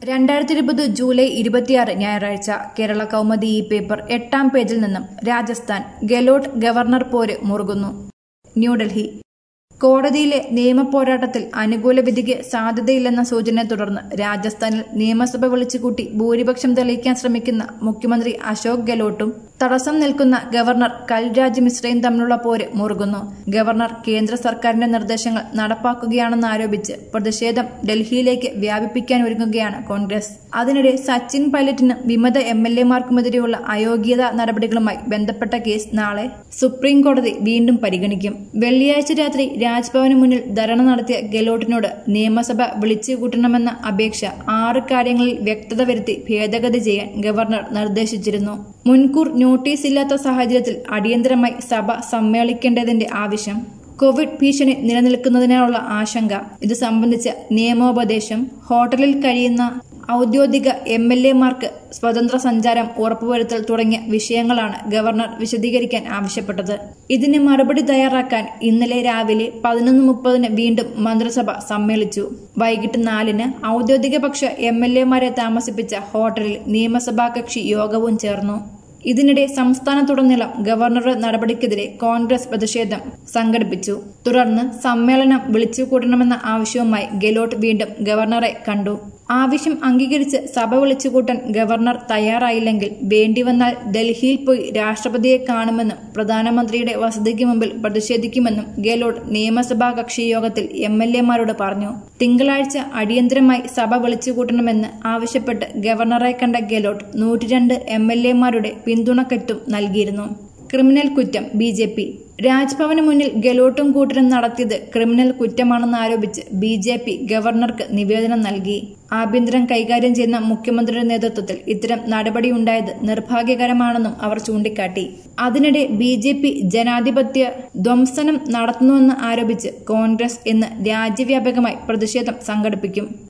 രണ്ടായിരത്തി ഇരുപത് ജൂലൈ ഇരുപത്തിയാറ് ഞായറാഴ്ച കേരള കൗമുദി ഈ പേപ്പർ എട്ടാം പേജിൽ നിന്നും രാജസ്ഥാൻ ഗെലോട്ട് ഗവർണർ പോര് മുറുകുന്നു ന്യൂഡൽഹി കോടതിയിലെ നിയമപോരാട്ടത്തിൽ അനുകൂല വിധിക്ക് സാധ്യതയില്ലെന്ന സൂചനയെ തുടർന്ന് രാജസ്ഥാനിൽ നിയമസഭ വിളിച്ചുകൂട്ടി ഭൂരിപക്ഷം തെളിയിക്കാൻ ശ്രമിക്കുന്ന മുഖ്യമന്ത്രി അശോക് ഗെലോട്ടും തടസ്സം നിൽക്കുന്ന ഗവർണർ കൽരാജ് മിശ്രയും തമ്മിലുള്ള പോര് മുറുകുന്നു ഗവർണർ കേന്ദ്ര സർക്കാരിന്റെ നിർദ്ദേശങ്ങൾ നടപ്പാക്കുകയാണെന്ന് ആരോപിച്ച് പ്രതിഷേധം ഡൽഹിയിലേക്ക് വ്യാപിപ്പിക്കാൻ ഒരുങ്ങുകയാണ് കോൺഗ്രസ് അതിനിടെ സച്ചിൻ പൈലറ്റിനും വിമത എം എൽ എമാർക്കുമെതിരെയുള്ള അയോഗ്യതാ നടപടികളുമായി ബന്ധപ്പെട്ട കേസ് നാളെ സുപ്രീം കോടതി വീണ്ടും പരിഗണിക്കും വെള്ളിയാഴ്ച രാത്രി രാജ്ഭവന് മുന്നിൽ ധരണ നടത്തിയ ഗെലോട്ടിനോട് നിയമസഭ വിളിച്ചുകൂട്ടണമെന്ന അപേക്ഷ ആറ് കാര്യങ്ങളിൽ വ്യക്തത വരുത്തി ഭേദഗതി ചെയ്യാൻ ഗവർണർ നിർദ്ദേശിച്ചിരുന്നു മുൻകൂർ നോട്ടീസ് ഇല്ലാത്ത സാഹചര്യത്തിൽ അടിയന്തരമായി സഭ സമ്മേളിക്കേണ്ടതിന്റെ ആവശ്യം കോവിഡ് ഭീഷണി നിലനിൽക്കുന്നതിനാലുള്ള ആശങ്ക ഇത് സംബന്ധിച്ച നിയമോപദേശം ഹോട്ടലിൽ കഴിയുന്ന ഔദ്യോഗിക എം എൽ എമാർക്ക് സ്വതന്ത്ര സഞ്ചാരം ഉറപ്പുവരുത്തൽ തുടങ്ങിയ വിഷയങ്ങളാണ് ഗവർണർ വിശദീകരിക്കാൻ ആവശ്യപ്പെട്ടത് ഇതിന് മറുപടി തയ്യാറാക്കാൻ ഇന്നലെ രാവിലെ പതിനൊന്ന് മുപ്പതിന് വീണ്ടും മന്ത്രിസഭ സമ്മേളിച്ചു വൈകിട്ട് നാലിന് ഔദ്യോഗിക പക്ഷ എം എൽ എമാരെ താമസിപ്പിച്ച ഹോട്ടലിൽ നിയമസഭാ കക്ഷി യോഗവും ചേർന്നു ഇതിനിടെ സംസ്ഥാനത്തുടനീളം ഗവർണറുടെ നടപടിക്കെതിരെ കോൺഗ്രസ് പ്രതിഷേധം സംഘടിപ്പിച്ചു തുടർന്ന് സമ്മേളനം വിളിച്ചുകൂട്ടണമെന്ന ആവശ്യവുമായി ഗെലോട്ട് വീണ്ടും ഗവർണറെ കണ്ടു ആവശ്യം അംഗീകരിച്ച് സഭ വിളിച്ചുകൂട്ടാൻ ഗവർണർ തയ്യാറായില്ലെങ്കിൽ വേണ്ടിവന്നാൽ ഡൽഹിയിൽ പോയി രാഷ്ട്രപതിയെ കാണുമെന്നും പ്രധാനമന്ത്രിയുടെ വസതിക്ക് മുമ്പിൽ പ്രതിഷേധിക്കുമെന്നും ഗെലോട്ട് നിയമസഭാ കക്ഷി യോഗത്തിൽ എം എൽ എമാരോട് പറഞ്ഞു തിങ്കളാഴ്ച അടിയന്തരമായി സഭ വിളിച്ചുകൂട്ടണമെന്ന് ആവശ്യപ്പെട്ട് ഗവർണറെ കണ്ട ഗെലോട്ട് നൂറ്റിരണ്ട് എം എൽ എമാരുടെ പിന്തുണക്കത്തും നൽകിയിരുന്നു ക്രിമിനൽ കുറ്റം ബി ജെ പി രാജ്ഭവന് മുന്നിൽ ഗെലോട്ടും കൂട്ടരും നടത്തിയത് ക്രിമിനൽ കുറ്റമാണെന്ന് ആരോപിച്ച് ബി ജെ പി ഗവർണർക്ക് നിവേദനം നൽകി ആഭ്യന്തരം കൈകാര്യം ചെയ്യുന്ന മുഖ്യമന്ത്രിയുടെ നേതൃത്വത്തിൽ ഇത്തരം നടപടിയുണ്ടായത് നിർഭാഗ്യകരമാണെന്നും അവർ ചൂണ്ടിക്കാട്ടി അതിനിടെ ബി ജെ പി ജനാധിപത്യ ധ്വംസനം നടത്തുന്നുവെന്ന് ആരോപിച്ച് കോൺഗ്രസ് ഇന്ന് രാജ്യവ്യാപകമായി പ്രതിഷേധം സംഘടിപ്പിക്കും